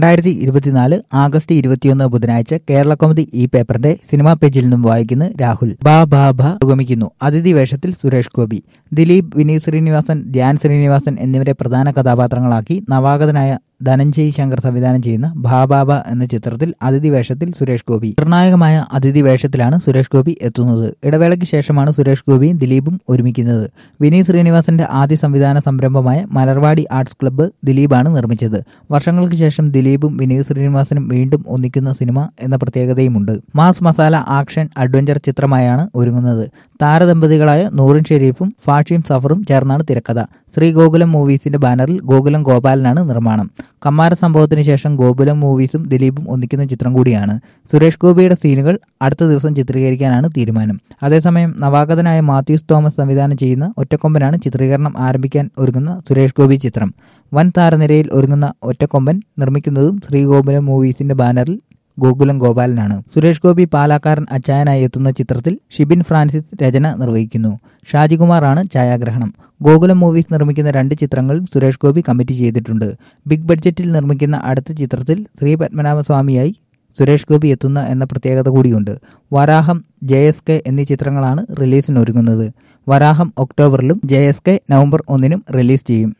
രണ്ടായിരത്തി ഇരുപത്തിനാല് ആഗസ്റ്റ് ഇരുപത്തിയൊന്ന് ബുധനാഴ്ച കേരള കൗമുദി ഈ പേപ്പറിന്റെ സിനിമാ പേജിൽ നിന്നും വായിക്കുന്നു രാഹുൽ ബാ ബാ ഭ പുരോഗമിക്കുന്നു അതിഥി വേഷത്തിൽ സുരേഷ് ഗോപി ദിലീപ് വിനീത് ശ്രീനിവാസൻ ധ്യാൻ ശ്രീനിവാസൻ എന്നിവരെ പ്രധാന കഥാപാത്രങ്ങളാക്കി നവാഗതനായ ധനഞ്ജയ് ശങ്കർ സംവിധാനം ചെയ്യുന്ന ഭാബാബ എന്ന ചിത്രത്തിൽ അതിഥി വേഷത്തിൽ സുരേഷ് ഗോപി നിർണായകമായ അതിഥി വേഷത്തിലാണ് സുരേഷ് ഗോപി എത്തുന്നത് ഇടവേളയ്ക്ക് ശേഷമാണ് സുരേഷ് ഗോപിയും ദിലീപും ഒരുമിക്കുന്നത് വിനീത് ശ്രീനിവാസന്റെ ആദ്യ സംവിധാന സംരംഭമായ മലർവാടി ആർട്സ് ക്ലബ്ബ് ദിലീപാണ് നിർമ്മിച്ചത് വർഷങ്ങൾക്ക് ശേഷം ദിലീപും വിനീത് ശ്രീനിവാസനും വീണ്ടും ഒന്നിക്കുന്ന സിനിമ എന്ന പ്രത്യേകതയുമുണ്ട് മാസ് മസാല ആക്ഷൻ അഡ്വഞ്ചർ ചിത്രമായാണ് ഒരുങ്ങുന്നത് താരദമ്പതികളായ നൂറിൻ ഷെരീഫും ഫാഷിം സഫറും ചേർന്നാണ് തിരക്കഥ ശ്രീ ഗോകുലം മൂവീസിന്റെ ബാനറിൽ ഗോകുലം ഗോപാലനാണ് നിർമ്മാണം കമ്മാര സംഭവത്തിന് ശേഷം ഗോകുലം മൂവീസും ദിലീപും ഒന്നിക്കുന്ന ചിത്രം കൂടിയാണ് സുരേഷ് ഗോപിയുടെ സീനുകൾ അടുത്ത ദിവസം ചിത്രീകരിക്കാനാണ് തീരുമാനം അതേസമയം നവാഗതനായ മാത്യൂസ് തോമസ് സംവിധാനം ചെയ്യുന്ന ഒറ്റക്കൊമ്പനാണ് ചിത്രീകരണം ആരംഭിക്കാൻ ഒരുങ്ങുന്ന സുരേഷ് ഗോപി ചിത്രം വൻ താരനിരയിൽ ഒരുങ്ങുന്ന ഒറ്റക്കൊമ്പൻ നിർമ്മിക്കുന്നതും ശ്രീ ഗോകുലം മൂവീസിന്റെ ബാനറിൽ ഗോകുലം ഗോപാലനാണ് സുരേഷ് ഗോപി പാലാക്കാരൻ അച്ചായനായി എത്തുന്ന ചിത്രത്തിൽ ഷിബിൻ ഫ്രാൻസിസ് രചന നിർവഹിക്കുന്നു ഷാജികുമാറാണ് ഛായാഗ്രഹണം ഗോകുലം മൂവീസ് നിർമ്മിക്കുന്ന രണ്ട് ചിത്രങ്ങളും സുരേഷ് ഗോപി കമ്മിറ്റ് ചെയ്തിട്ടുണ്ട് ബിഗ് ബഡ്ജറ്റിൽ നിർമ്മിക്കുന്ന അടുത്ത ചിത്രത്തിൽ ശ്രീ പത്മനാഭസ്വാമിയായി സുരേഷ് ഗോപി എത്തുന്ന എന്ന പ്രത്യേകത കൂടിയുണ്ട് വരാഹം ജെ എസ് കെ എന്നീ ചിത്രങ്ങളാണ് റിലീസിനൊരുങ്ങുന്നത് വരാഹം ഒക്ടോബറിലും ജെ എസ് കെ നവംബർ ഒന്നിനും റിലീസ് ചെയ്യും